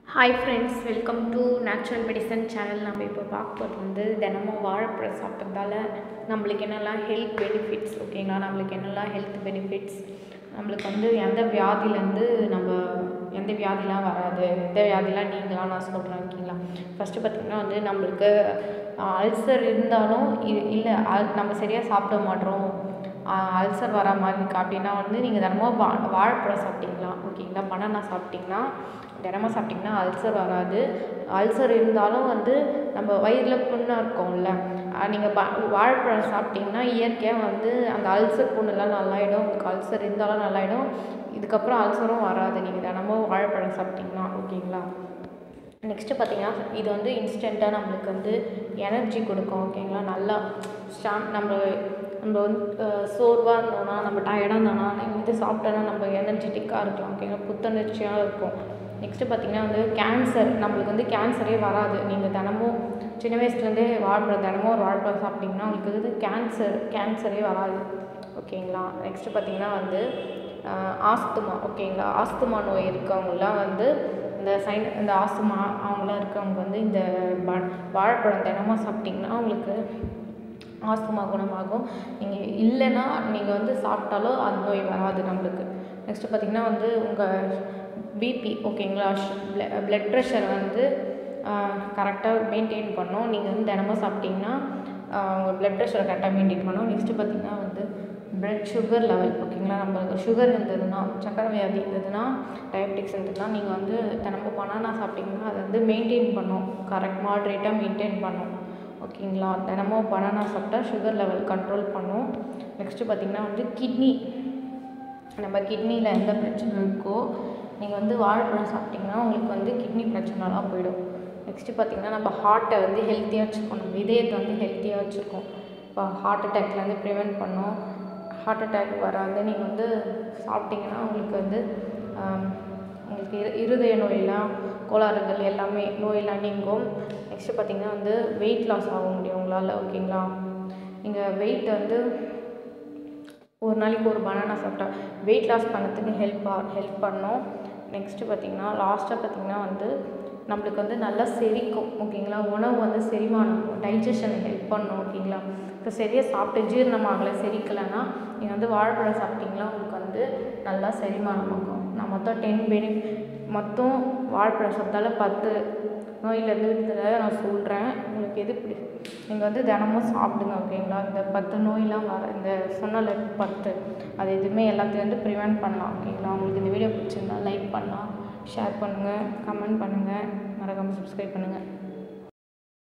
hi friends welcome to natural medicine channel நம்ம இப்போ பார்க்க போகிறது வந்து தினமும் வாழைப்பழம் சாப்பிட்றதால நம்மளுக்கு என்னெல்லாம் ஹெல்த் பெனிஃபிட்ஸ் ஓகேங்களா நம்மளுக்கு என்னெல்லாம் ஹெல்த் பெனிஃபிட்ஸ் நம்மளுக்கு வந்து எந்த வியாதியிலேருந்து நம்ம எந்த வியாதிலாம் வராது எந்த வியாதிலாம் நீங்களாம் நான் சொல்கிறேன் ஓகேங்களா ஃபஸ்ட்டு பார்த்திங்கன்னா வந்து நம்மளுக்கு அல்சர் இருந்தாலும் இ- இல்லை அல் நம்ம சரியாக சாப்பிட மாட்டோம் அல்சர் வர மாதிரி இருக்கு அப்படின்னா வந்து நீங்கள் தினமும் வா வாழைப்பழம் சாப்பிட்டீங்களா ஓகேங்களா பனானா சாப்பிட்டீங்கன்னா தினமும் சாப்பிட்டிங்கன்னா அல்சர் வராது அல்சர் இருந்தாலும் வந்து நம்ம வயிறில் புண்ணாக இருக்கும்ல நீங்கள் ப வாழைப்பழம் சாப்பிட்டிங்கன்னா இயற்கையாக வந்து அந்த அல்சர் புண்ணெல்லாம் நல்லாயிடும் உங்களுக்கு அல்சர் இருந்தாலும் நல்லாயிடும் இதுக்கப்புறம் அல்சரும் வராது நீங்கள் தினமும் வாழைப்பழம் சாப்பிட்டிங்கன்னா ஓகேங்களா நெக்ஸ்ட்டு பார்த்தீங்கன்னா இது வந்து இன்ஸ்டண்ட்டாக நம்மளுக்கு வந்து எனர்ஜி கொடுக்கும் ஓகேங்களா நல்லா ஸ்ட்ராங் நம்ம நம்ம வந்து சோர்வாக இருந்தோம்னா நம்ம டயர்டாக இருந்தோம்னா நீங்கள் இது சாப்பிட்டோன்னா நம்ம எனர்ஜெட்டிக்காக இருக்கலாம் ஓகேங்களா புத்துணர்ச்சியாக இருக்கும் நெக்ஸ்ட்டு பார்த்தீங்கன்னா வந்து கேன்சர் நம்மளுக்கு வந்து கேன்சரே வராது நீங்கள் தினமும் சின்ன வயசுலேருந்தே வாழைப்பழம் தினமும் ஒரு வாழைப்பழம் சாப்பிட்டிங்கன்னா உங்களுக்கு வந்து கேன்சர் கேன்சரே வராது ஓகேங்களா நெக்ஸ்ட்டு பார்த்தீங்கன்னா வந்து ஆஸ்துமா ஓகேங்களா ஆஸ்துமா நோய் இருக்கவங்களாம் வந்து இந்த சைன் இந்த ஆஸ்துமா அவங்களாம் இருக்கவங்க வந்து இந்த வா- வாழைப்பழம் தினமும் சாப்பிட்டிங்கன்னா அவங்களுக்கு ஆஸ்துமா குணமாகும் நீங்கள் இல்லைன்னா நீங்கள் வந்து சாப்பிட்டாலும் அந்த நோய் வராது நம்மளுக்கு நெக்ஸ்ட்டு பார்த்தீங்கன்னா வந்து உங்கள் பிபி ஓகேங்களா பிளட் ப்ரெஷர் வந்து கரெக்டாக மெயின்டைன் பண்ணும் நீங்கள் வந்து தினமும் சாப்பிட்டிங்கன்னா ஆஹ் உங்கள் பிளட் ப்ரெஷரை கரெக்டாக மெயின்டைன் பண்ணும் நெக்ஸ்ட்டு பார்த்தீங்கன்னா வந்து பிளட் சுகர் லெவல் ஓகேங்களா நம்மளுக்கு சுகர் இருந்ததுன்னா சக்கரை வியாதி இருந்ததுன்னா டயபெட்டிக்ஸ் இருந்ததுன்னா நீங்கள் வந்து தினமும் பனானா சாப்பிட்டிங்கன்னா அதை வந்து மெயின்டைன் பண்ணும் கரெக்ட் மாட்ரேட்டாக மெயின்டைன் பண்ணும் ஓகேங்களா தினமும் பனானா சாப்பிட்டா சுகர் லெவல் கண்ட்ரோல் பண்ணும் நெக்ஸ்ட்டு பார்த்திங்கன்னா வந்து கிட்னி நம்ம கிட்னியில் எந்த பிரச்சனை இருக்கோ நீங்கள் வந்து வாழைப்பழம் சாப்பிட்டிங்கன்னா உங்களுக்கு வந்து கிட்னி பிரச்சனைலாம் போயிடும் நெக்ஸ்ட்டு பார்த்திங்கன்னா நம்ம ஹார்ட்டை வந்து ஹெல்த்தியாக வச்சுக்கணும் நம்ம இதயத்தை வந்து ஹெல்த்தியாக வச்சுக்கும் இப்போ ஹார்ட் அட்டாக்லேருந்து ப்ரிவெண்ட் பண்ணும் ஹார்ட் அட்டாக் வர வந்து நீங்கள் வந்து சாப்பிட்டிங்கன்னா உங்களுக்கு வந்து ஆம், உங்களுக்கு இரு இருதய நோயெல்லாம் கோளாறுகள் எல்லாமே நோயெல்லாம் நீங்கும் நெக்ஸ்ட்டு பார்த்திங்கன்னா வந்து வெயிட் லாஸ் ஆக முடியும் உங்களால் ஓகேங்களா நீங்கள் வெயிட் வந்து ஒரு நாளைக்கு ஒரு பனானா சாப்பிட்டா வெயிட் லாஸ் பண்ணதுக்கு ஹெல்ப் ஹெல்ப் பண்ணும் நெக்ஸ்ட்டு பார்த்திங்கன்னா லாஸ்ட்டாக பார்த்திங்கன்னா வந்து நம்மளுக்கு வந்து நல்லா செரிக்கும் ஓகேங்களா உணவு வந்து செரிமானம் டைஜஷன் ஹெல்ப் பண்ணும் ஓகேங்களா இப்போ சரியாக சாப்பிட்டு ஜீரணமாகலை செரிக்கலைன்னா நீங்கள் வந்து வாழைப்பழம் சாப்பிட்டிங்கன்னா உங்களுக்கு வந்து நல்லா செரிமானமாகும் நான் மொத்தம் டென் பெனி மொத்தம் வாழைப்பழம் சாப்பிட்டால பத்து நோயிலேருந்து விடுதலை நான் சொல்கிறேன் உங்களுக்கு எது பிடி நீங்கள் வந்து தினமும் சாப்பிடுங்க ஓகேங்களா இந்த பத்து நோயெலாம் வர இந்த சொன்னல பத்து அது எதுவுமே எல்லாத்தையும் வந்து ப்ரிவெண்ட் பண்ணலாம் ஓகேங்களா உங்களுக்கு இந்த வீடியோ பிடிச்சிருந்தா லைக் பண்ணலாம் ஷேர் பண்ணுங்கள் கமெண்ட் பண்ணுங்கள் மறக்காமல் சப்ஸ்கிரைப் பண்ணுங்கள்